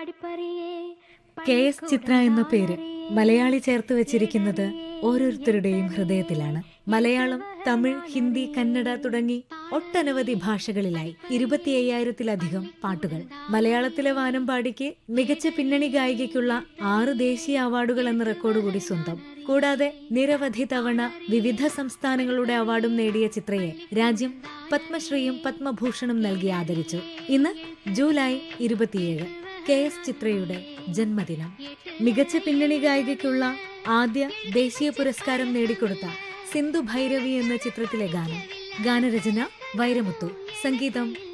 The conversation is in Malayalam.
കെ എസ് ചിത്ര എന്ന പേര് മലയാളി ചേർത്ത് വെച്ചിരിക്കുന്നത് ഓരോരുത്തരുടെയും ഹൃദയത്തിലാണ് മലയാളം തമിഴ് ഹിന്ദി കന്നഡ തുടങ്ങി ഒട്ടനവധി ഭാഷകളിലായി ഇരുപത്തി അയ്യായിരത്തിലധികം പാട്ടുകൾ മലയാളത്തിലെ വാനമ്പാടിക്ക് മികച്ച പിന്നണി ഗായികയ്ക്കുള്ള ആറ് ദേശീയ അവാർഡുകൾ എന്ന റെക്കോർഡ് കൂടി സ്വന്തം കൂടാതെ നിരവധി തവണ വിവിധ സംസ്ഥാനങ്ങളുടെ അവാർഡും നേടിയ ചിത്രയെ രാജ്യം പത്മശ്രീയും പത്മഭൂഷണും നൽകി ആദരിച്ചു ഇന്ന് ജൂലൈ ഇരുപത്തിയേഴ് കെ എസ് ചിത്രയുടെ ജന്മദിനം മികച്ച പിന്നണി ഗായികയ്ക്കുള്ള ആദ്യ ദേശീയ പുരസ്കാരം നേടിക്കൊടുത്ത സിന്ധു ഭൈരവി എന്ന ചിത്രത്തിലെ ഗാനം ഗാനരചന വൈരമുത്തു സംഗീതം